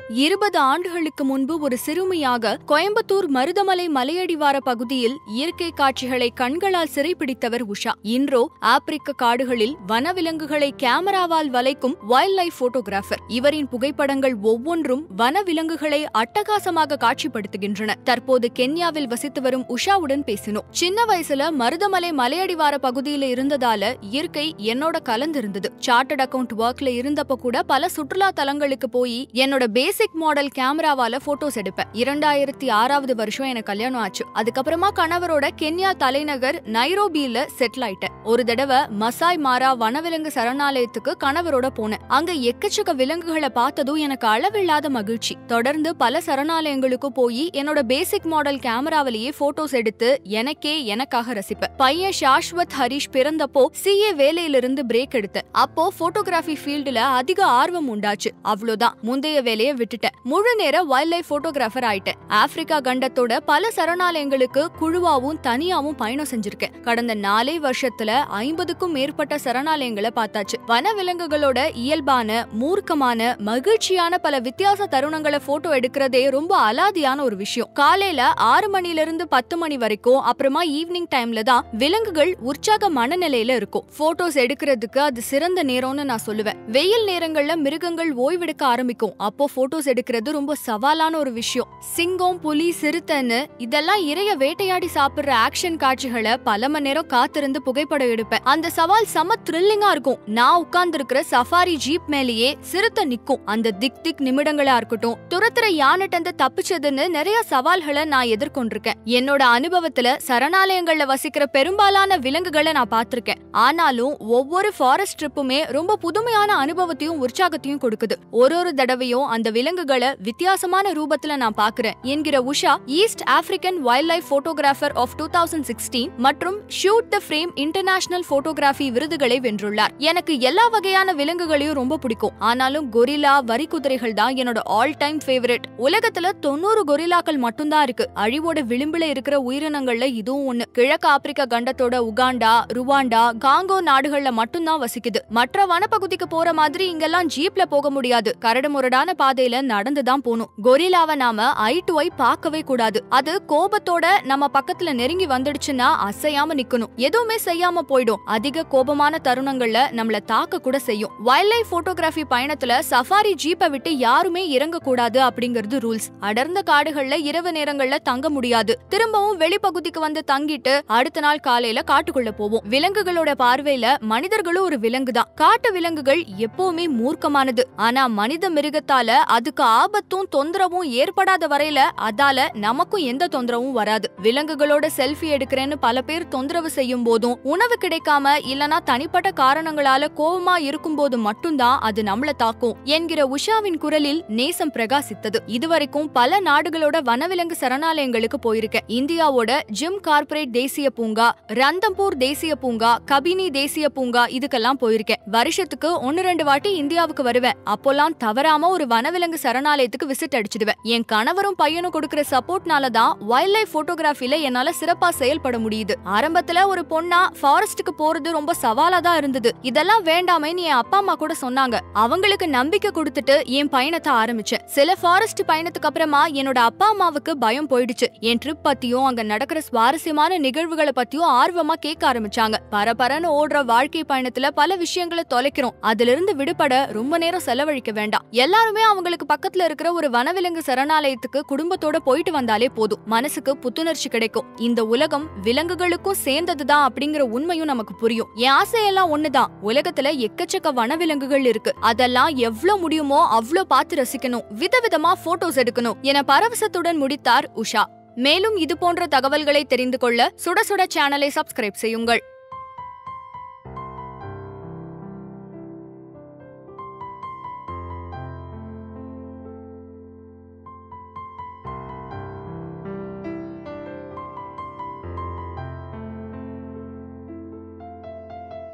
இருபது ஆண்டுகளுக்கு முன்பு ஒரு சிறுமியாக கோயம்புத்தூர் மருதமலை மலையடிவார பகுதியில் இயற்கை காட்சிகளை கண்களால் சிறைப்பிடித்தவர் உஷா இன்றோ ஆப்பிரிக்க காடுகளில் வனவிலங்குகளை கேமராவால் வளைக்கும் வைல்ட் லைஃப் போட்டோகிராஃபர் இவரின் புகைப்படங்கள் ஒவ்வொன்றும் வனவிலங்குகளை அட்டகாசமாக காட்சிப்படுத்துகின்றன தற்போது கென்யாவில் வசித்து வரும் உஷாவுடன் பேசினோம் சின்ன வயசுல மருதமலை மலையடிவார பகுதியில இருந்ததால இயற்கை என்னோட கலந்திருந்தது சார்ட்டர்ட் அக்கவுண்ட் ஒர்க்ல இருந்தப்ப கூட பல சுற்றுலா தலங்களுக்கு போய் என்னோட பேசிக் மாடல் கேமராவால போட்டோஸ் எடுப்பேன் இரண்டாயிரத்தி ஆறாவது வருஷம் எனக்கு கல்யாணம் ஆச்சு அதுக்கப்புறமா கணவரோட கென்யா தலைநகர் நைரோபியில செட்டில் ஆயிட்டேன் ஒரு தடவை மசாய் மாரா வனவிலங்கு சரணாலயத்துக்கு கணவரோட போனேன் அங்க எக்கச்சக்க விலங்குகளை பார்த்ததும் எனக்கு அளவில்லாத மகிழ்ச்சி தொடர்ந்து பல சரணாலயங்களுக்கு போய் என்னோட பேசிக் மாடல் கேமராவிலேயே போட்டோஸ் எடுத்து எனக்கே எனக்காக ரசிப்பேன் பையன் சாஸ்வத் ஹரிஷ் பிறந்தப்போ சிஏ வேலையிலிருந்து பிரேக் எடுத்தேன் அப்போ போட்டோகிராஃபி ஃபீல்டுல அதிக ஆர்வம் உண்டாச்சு அவ்வளவுதான் முந்தைய வேலையை விட்டுட்டேன் முழு நேர வைல்ட் லைஃப் போட்டோகிராஃபர் ஆயிட்டேன் ஆப்பிரிக்கா கண்டத்தோட பல சரணாலயங்களுக்கு குழுவாவும் தனியாவும் பயணம் செஞ்சிருக்கேன் கடந்த நாலே வருஷத்துல ஐம்பதுக்கும் மேற்பட்ட சரணாலயங்களை பார்த்தாச்சு வனவிலங்குகளோட இயல்பான மூர்க்கமான மகிழ்ச்சியான பல வித்தியாச தருணங்களை போட்டோ எடுக்கிறதே ரொம்ப அலாதியான ஒரு விஷயம் காலையில ஆறு மணில இருந்து பத்து மணி வரைக்கும் அப்புறமா ஈவினிங் டைம்ல தான் விலங்குகள் உற்சாக மனநிலையில இருக்கும் போட்டோஸ் எடுக்கிறதுக்கு அது சிறந்த நேரம்னு நான் சொல்லுவேன் வெயில் நேரங்கள்ல மிருகங்கள் ஓய்வெடுக்க ஆரம்பிக்கும் அப்போ போட்டோஸ் எடுக்கிறது ரொம்ப சவாலான ஒரு விஷயம் சிங்கம் புலி சிறுத்தைன்னு இதெல்லாம் இறைய வேட்டையாடி சாப்பிடுற ஆக்ஷன் காட்சிகளை பல மணி நேரம் காத்திருந்து புகைப்படம் எடுப்பேன் அந்த சவால் செம த்ரில்லிங்கா இருக்கும் நான் உட்கார்ந்து இருக்கிற சஃபாரி ஜீப் மேலேயே சிறுத்தை நிக்கும் அந்த திக் திக் நிமிடங்களா இருக்கட்டும் துரத்துற யானைட்டந்து தப்பிச்சதுன்னு நிறைய சவால்களை நான் எதிர்கொண்டிருக்கேன் என்னோட அனுபவத்துல சரணாலயங்கள்ல வசிக்கிற பெரும்பாலான விலங்குகளை நான் பார்த்திருக்கேன் ஆனாலும் ஒவ்வொரு ஃபாரஸ்ட் ட்ரிப்புமே ரொம்ப புதுமையான அனுபவத்தையும் உற்சாகத்தையும் கொடுக்குது ஒரு ஒரு தடவையும் அந்த விலங்குகளை வித்தியாசமான ரூபத்துல நான் பாக்குறேன் என்கிற Usha East African wildlife photographer of two thousand sixteen மற்றும் shoot the frame international photography விருதுகளை வென்றுள்ளார் எனக்கு எல்லா வகையான விலங்குகளையும் ரொம்ப பிடிக்கும் ஆனாலும் கொரில்லா வரி குதிரைகள் தான் என்னோட ஆல் டைம் ஃபேவரட் உலகத்துல தொண்ணூறு கொரில்லாக்கள் மட்டும்தான் இருக்கு அழிவோட விளிம்புல இருக்கிற உயிரினங்கள்ல இதுவும் ஒண்ணு கிழக்கு ஆப்பிரிக்கா கண்டத்தோட உகாண்டா ருவாண்டா காங்கோ நாடுகள்ல மட்டும்தான் வசிக்குது மற்ற வனப்பகுதிக்கு போற மாதிரி இங்கெல்லாம் ஜீப்ல போக முடியாது கரடு முரடான பாதையில நடந்துதான் போகணும் கொரில்லாவை நாம ஐ டு ஐ பார்க்கவே கூடாது அது கோபத்தோட நம்ம பக்கத்துல நெருங்கி வந்துடுச்சுன்னா அசையாம நிக்கணும் எதுவுமே செய்யாம போயிடும் அதிக கோபமான தருணங்கள்ல நம்மள தாக்க கூட செய்யும் வைல்ட் லைஃப் போட்டோகிராஃபி பயணத்துல சஃபாரி ஜீப்பை விட்டு யாருமே இறங்க கூடாது அப்படிங்கிறது ரூல்ஸ் அடர்ந்த காடுகள்ல இரவு நேரங்கள்ல தங்க முடியாது திரும்பவும் வெளிப்பகுதிக்கு வந்து தங்கிட்டு அடுத்த நாள் காலையில காட்டுக்குள்ள போவோம் விலங்குகளோட பார்வையில மனிதர்களும் ஒரு விலங்கு தான் காட்டு விலங்குகள் எப்பவுமே மூர்க்கமானது ஆனா மனித மிருகத்தால அதுக்கு ஆபத்தும் தொந்தரவும் ஏற்படாத வரையில அதால நமக்கும் எந்த தொந்தரவும் வராது விலங்குகளோட செல்ஃபி எடுக்கிறேன்னு பல பேர் தொந்தரவு செய்யும் போதும் உணவு கிடைக்காம இல்லனா தனிப்பட்ட காரணங்களால கோவமா இருக்கும் போது மட்டும்தான் அது நம்மள தாக்கும் என்கிற உஷாவின் குரலில் நேசம் பிரகாசித்தது இதுவரைக்கும் பல நாடுகளோட வனவிலங்கு சரணாலயங்களுக்கு போயிருக்கேன் இந்தியாவோட ஜிம் கார்ப்பரேட் தேசிய பூங்கா ரந்தம்பூர் தேசிய பூங்கா கபினி தேசிய பூங்கா இதுக்கெல்லாம் போயிருக்கேன் வருஷத்துக்கு ஒன்னு ரெண்டு வாட்டி இந்தியாவுக்கு வருவேன் அப்போல்லாம் தவறாம ஒரு வனவிலங்கு சரணாலயத்துக்கு விசிட் அடிச்சிடுவேன் என் கணவரும் பையனும் கொடுக்கிற சப்போர்ட்னால தான் வைல்ட் லைஃப் போட்டோகிராஃபில என்னால சிறப்பா செயல்பட முடியுது ஆரம்பத்துல ஒரு பொண்ணா ஃபாரஸ்ட்டுக்கு போறது ரொம்ப சவாலா தான் இருந்தது இதெல்லாம் வேண்டாமேன்னு என் அப்பா அம்மா கூட சொன்னாங்க அவங்களுக்கு நம்பிக்கை கொடுத்துட்டு என் பயணத்தை ஆரம்பிச்சேன் சில ஃபாரஸ்ட் பயணத்துக்கு அப்புறமா என்னோட அப்பா அம்மாவுக்கு பயம் போயிடுச்சு என் ட்ரிப் பத்தியும் அங்க நடக்கிற சுவாரஸ்யமான நிகழ்வுகளை பத்தியும் ஆர்வமா கேட்க ஆரம்பிச்சாங்க பரபரன்னு ஓடுற வாழ்க்கை பயணத்துல பல விஷயங்களை தொலைக்கிறோம் அதுல இருந்து விடுபட ரொம்ப நேரம் செலவழிக்க வேண்டாம் எல்லாருமே அவங்களுக்கு பக்கத்துல இருக்கிற ஒரு வனவிலங்கு சரணாலயத்துக்கு குடும்பத்தோட போயிட்டு வந்தாலே போதும் மனசுக்கு புத்துணர்ச்சி கிடைக்கும் இந்த உலகம் விலங்குகளுக்கும் சேர்ந்ததுதான் அப்படிங்கிற உண்மையும் நமக்கு புரியும் என் ஆசையெல்லாம் ஒண்ணுதான் உலகத்துல எக்கச்சக்க வனவிலங்குகள் இருக்கு அதெல்லாம் எவ்வளவு முடியுமோ அவ்ளோ பார்த்து ரசிக்கணும் விதவிதமா போட்டோஸ் எடுக்கணும் என பரவசத்துடன் முடித்தார் உஷா மேலும் இது போன்ற தகவல்களை தெரிந்து கொள்ள சுட சுட சேனலை சப்ஸ்கிரைப் செய்யுங்கள்